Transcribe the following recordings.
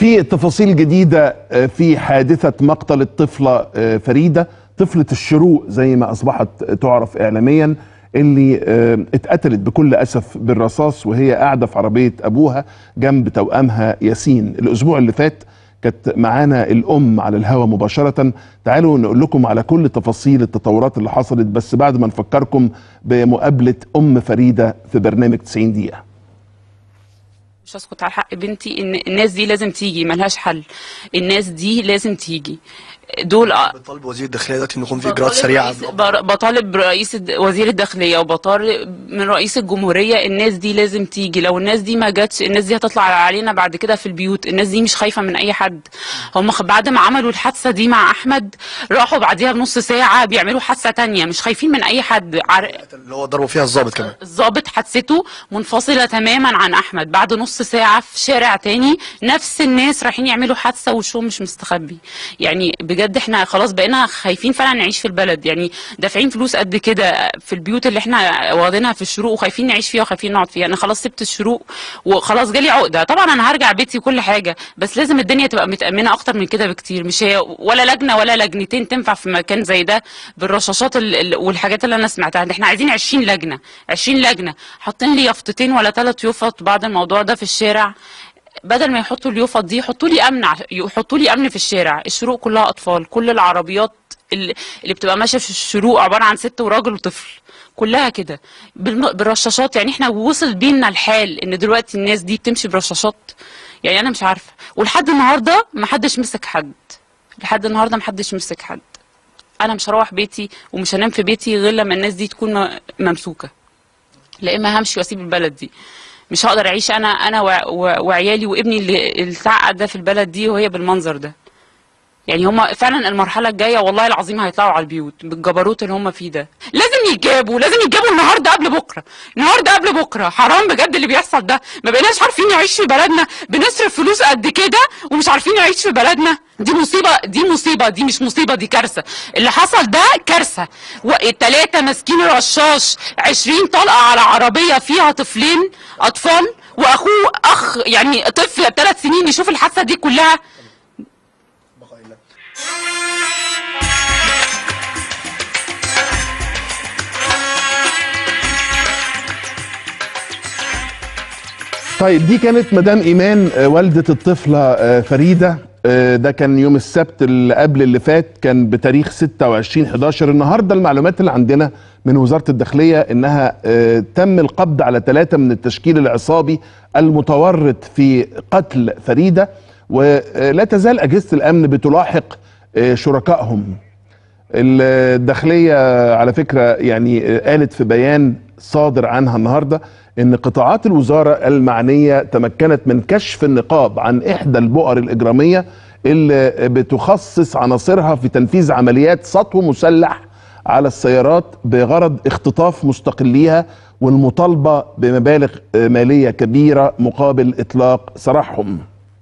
في تفاصيل جديدة آه، في حادثة مقتل الطفلة آه، فريدة طفلة الشروق زي ما أصبحت تعرف إعلاميا اللي آه، اتقتلت بكل أسف بالرصاص وهي قاعدة في عربية أبوها جنب توأمها ياسين الأسبوع اللي فات كانت معانا الأم على الهوا مباشرة تعالوا نقول لكم على كل تفاصيل التطورات اللي حصلت بس بعد ما نفكركم بمقابلة أم فريدة في برنامج 90 دقيقة مش هسكت على حق بنتي ان الناس دي لازم تيجي ملهاش حل الناس دي لازم تيجي دول بطالب وزير الداخليه دلوقتي ان يكون في اجراءات سريعه رئيس- بر- بطالب رئيس الد- وزير الداخليه وبطالب من رئيس الجمهوريه الناس دي لازم تيجي لو الناس دي ما جاتش الناس دي هتطلع علينا بعد كده في البيوت الناس دي مش خايفه من اي حد هم خ- بعد ما عملوا الحادثه دي مع احمد راحوا بعديها بنص ساعه بيعملوا حادثه تانية مش خايفين من اي حد عر... اللي هو ضربوا فيها الضابط كمان الضابط حادثته منفصله تماما عن احمد بعد نص ساعه في شارع تاني نفس الناس رايحين يعملوا حادثه وشهم مش مستخبي يعني بجد احنا خلاص بقينا خايفين فعلا نعيش في البلد يعني دافعين فلوس قد كده في البيوت اللي احنا واخدينها في الشروق وخايفين نعيش فيها وخايفين نقعد فيها انا خلاص سبت الشروق وخلاص جالي عقده طبعا انا هرجع بيتي وكل حاجه بس لازم الدنيا تبقى متامنه اكتر من كده بكتير مش هي ولا لجنه ولا لجنتين تنفع في مكان زي ده بالرشاشات ال- ال- والحاجات اللي انا سمعتها احنا عايزين 20 لجنه 20 لجنه حاطين لي يافطتين ولا ثلاث يافط بعد الموضوع ده في الشارع بدل ما يحطوا اليافط دي يحطوا لي امن ع- يحطوا لي امن في الشارع الشروق كلها اطفال كل العربيات اللي اللي بتبقى ماشيه في الشروق عباره عن ست وراجل وطفل كلها كده بالم- بالرشاشات يعني احنا وصل بينا الحال ان دلوقتي الناس دي بتمشي برشاشات يعني انا مش عارفه ولحد النهارده ما حدش مسك حد لحد النهارده ما حدش مسك حد انا مش هروح بيتي ومش هنام في بيتي غير لما الناس دي تكون م- ممسوكه لا اما همشي واسيب البلد دي مش هقدر اعيش انا انا وع- وع- وعيالي وابني اللي اللي اتعقد ده في البلد دي وهي بالمنظر ده يعني هم فعلا المرحله الجايه والله العظيم هيطلعوا على البيوت بالجبروت اللي هم فيه ده لازم يتجابوا لازم يتجابوا النهارده قبل بكره النهارده قبل بكره حرام بجد اللي بيحصل ده ما بقيناش عارفين نعيش في بلدنا بنصرف فلوس قد كده ومش عارفين نعيش في بلدنا دي مصيبه دي مصيبه دي مش مصيبه دي كارثه اللي حصل ده كارثه التلاته ماسكين رشاش 20 طلقه على عربيه فيها طفلين اطفال واخوه اخ يعني طفل ثلاث سنين يشوف الحادثه دي كلها طيب دي كانت مدام ايمان آه، والده الطفله آه، فريده آه، ده كان يوم السبت اللي قبل اللي فات كان بتاريخ 26 11 النهارده المعلومات اللي عندنا من وزاره الداخليه انها آه، تم القبض على ثلاثه من التشكيل العصابي المتورط في قتل فريده ولا تزال اجهزه الامن بتلاحق آه، شركائهم الداخلية على فكرة يعني قالت في بيان صادر عنها النهاردة ان قطاعات الوزارة المعنية تمكنت من كشف النقاب عن احدى البؤر الاجرامية اللي بتخصص عناصرها في تنفيذ عمليات سطو مسلح على السيارات بغرض اختطاف مستقليها والمطالبة بمبالغ مالية كبيرة مقابل اطلاق سراحهم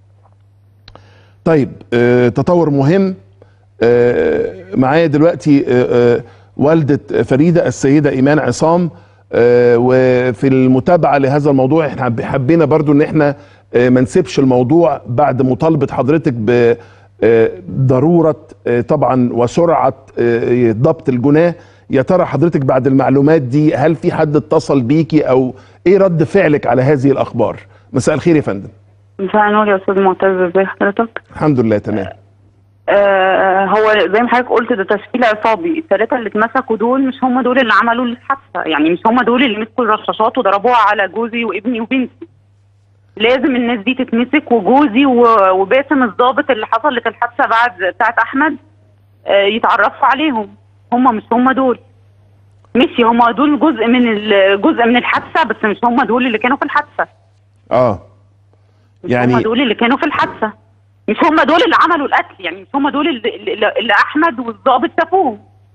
طيب آه، تطور مهم آه، معايا دلوقتي آه، آه، والدة فريدة السيدة إيمان عصام آه، وفي المتابعة لهذا الموضوع احنا حب- حبينا برضو ان احنا آه، ما نسيبش الموضوع بعد مطالبة حضرتك بضرورة طبعا وسرعة آه، ضبط الجناه يا ترى حضرتك بعد المعلومات دي هل في حد اتصل بيكي او ايه رد فعلك على هذه الاخبار مساء الخير يا فندم مساء النور يا استاذ معتز ازي حضرتك الحمد لله تمام آه هو زي ما حضرتك قلت ده تشكيل عصابي الثلاثه اللي اتمسكوا دول مش هم دول اللي عملوا الحادثه يعني مش هم دول اللي مسكوا الرشاشات وضربوها على جوزي وابني وبنتي لازم الناس دي تتمسك وجوزي و- وباسم الضابط اللي حصلت الحادثه بعد بتاعت احمد آه يتعرفوا عليهم هم مش هم دول ماشي هم دول جزء من ال- جزء من الحادثه بس مش هم دول اللي كانوا في الحادثه اه مش يعني- هم دول اللي كانوا في الحادثه مش هم دول اللي عملوا القتل يعني مش هم دول اللي, اللي, اللي احمد والضابط شافوهم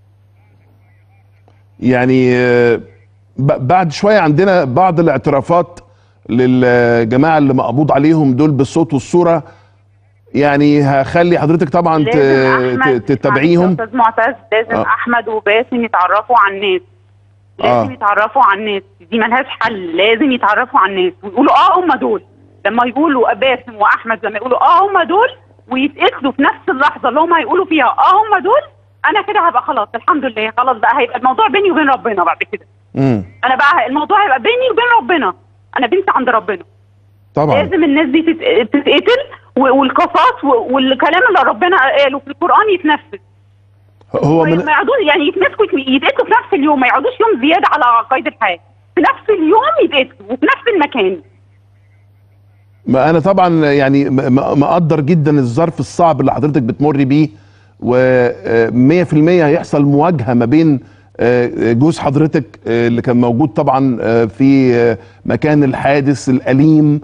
يعني آه، ب- بعد شويه عندنا بعض الاعترافات للجماعه اللي مقبوض عليهم دول بالصوت والصوره يعني هخلي حضرتك طبعا ت- لازم ت- احمد تتابعيهم استاذ معتز لازم آه. آه. احمد وباسم يتعرفوا على الناس لازم آه. آه. يتعرفوا على الناس دي ملهاش حل لازم يتعرفوا على الناس ويقولوا اه هم دول لما يقولوا باسم واحمد لما يقولوا اه هم دول ويتقتلوا في نفس اللحظه اللي هم هيقولوا فيها اه هم دول انا كده هبقى خلاص الحمد لله خلاص بقى هيبقى الموضوع بيني وبين ربنا بعد كده امم انا بقى الموضوع هيبقى بيني وبين ربنا انا بنت عند ربنا طبعا لازم الناس دي تت- تتقتل و- والقصاص و- والكلام اللي ربنا قاله في القران يتنفذ هو ما من ما يقعدوش يعني يتمسكوا يت- يتقتلوا في نفس اليوم ما يقعدوش يوم زياده على قيد الحياه في نفس اليوم يتقتلوا وفي نفس المكان ما انا طبعا يعني م- م- مقدر جدا الظرف الصعب اللي حضرتك بتمر بيه و100% هيحصل مواجهه ما بين آه، جوز حضرتك آه، اللي كان موجود طبعا آه، في آه، مكان الحادث الاليم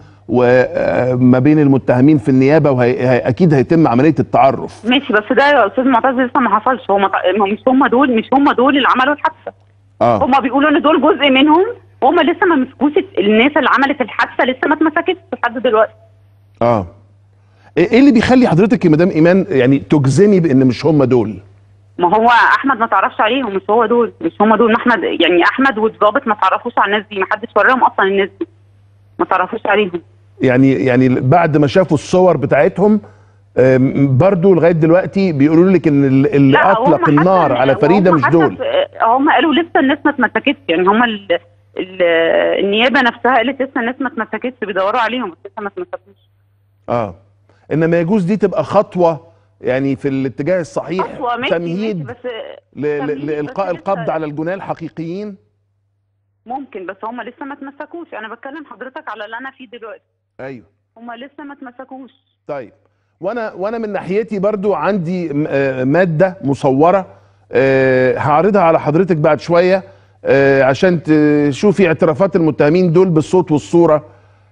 وما بين المتهمين في النيابه واكيد هيتم عمليه التعرف ماشي بس ده يا استاذ معتز لسه ما حصلش هو مش هم دول مش هم دول اللي عملوا الحادثه اه هم بيقولوا ان دول جزء منهم وهم لسه ما مسكوش الناس اللي عملت الحادثه لسه ما اتمسكتش لحد دلوقتي اه ايه اللي بيخلي حضرتك يا مدام ايمان يعني تجزمي بان مش هم دول ما هو احمد ما تعرفش عليهم مش هو دول مش هم دول ما احمد يعني احمد والظابط ما تعرفوش على الناس دي ما حدش وراهم اصلا الناس دي ما تعرفوش عليهم يعني يعني بعد ما شافوا الصور بتاعتهم آم، برضو لغايه دلوقتي بيقولوا لك ان ال- اللي لا، هم اطلق حتى- النار على فريده هم مش حتى دول في- هم قالوا لسه الناس ما اتمسكتش يعني هم ال... ال... النيابه نفسها قالت لسه الناس ما اتمسكتش بيدوروا عليهم بس لسه ما اتمسكوش اه انما يجوز دي تبقى خطوه يعني في الاتجاه الصحيح خطوه ماشي تمهيد ماشي بس ل- ل- تمهيد، لالقاء بس القبض لسه- على الجناه الحقيقيين ممكن بس هم لسه ما اتمسكوش انا بتكلم حضرتك على اللي انا فيه دلوقتي ايوه هم لسه ما اتمسكوش طيب وانا وانا من ناحيتي برضو عندي م- آه، ماده مصوره آه، هعرضها على حضرتك بعد شويه آه، عشان تشوفي اعترافات المتهمين دول بالصوت والصوره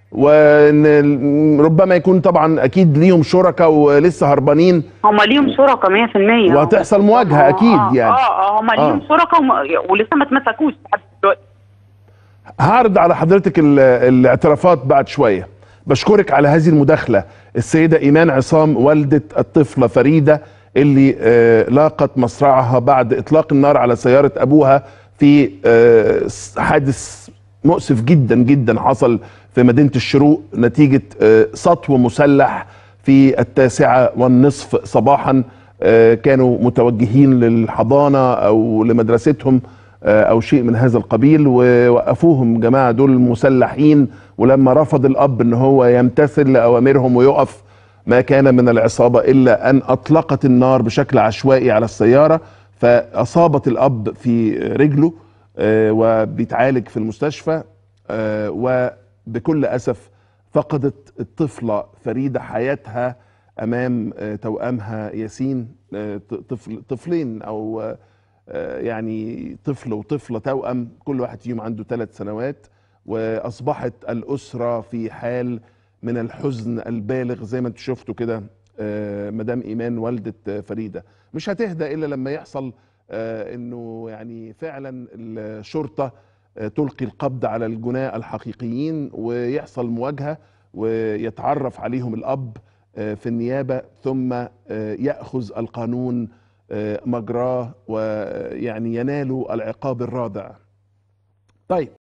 وان ال- ربما يكون طبعا اكيد ليهم شركاء ولسه هربانين هم ليهم شركاء 100% وهتحصل مواجهة آه، أكيد آه، يعني. اه اه هم ليهم آه. شركاء وم- ولسه ما اتمسكوش لحد دلوقتي هعرض على حضرتك ال- الاعترافات بعد شوية بشكرك على هذه المداخلة السيدة إيمان عصام والدة الطفلة فريدة اللي آه، لاقت مصرعها بعد إطلاق النار على سيارة أبوها في آه، س- حادث مؤسف جدا جدا حصل في مدينة الشروق نتيجة آه، سطو مسلح في التاسعة والنصف صباحا آه، كانوا متوجهين للحضانة أو لمدرستهم آه، او شيء من هذا القبيل ووقفوهم جماعه دول مسلحين ولما رفض الاب ان هو يمتثل لاوامرهم ويقف ما كان من العصابه الا ان اطلقت النار بشكل عشوائي على السياره فاصابت الاب في رجله آه، وبيتعالج في المستشفى آه، وبكل اسف فقدت الطفله فريده حياتها امام آه، توامها ياسين آه، ط- طفل طفلين او آه، آه، يعني طفل وطفلة توأم كل واحد فيهم عنده ثلاث سنوات وأصبحت الأسرة في حال من الحزن البالغ زي ما انتم شفتوا كده آه، مدام إيمان والدة آه، فريدة مش هتهدى إلا لما يحصل آه، إنه يعني فعلا الشرطة آه، تلقي القبض على الجناة الحقيقيين ويحصل مواجهة ويتعرف عليهم الأب آه، في النيابة ثم آه، يأخذ القانون آه، مجراه ويعني ينالوا العقاب الرادع طيب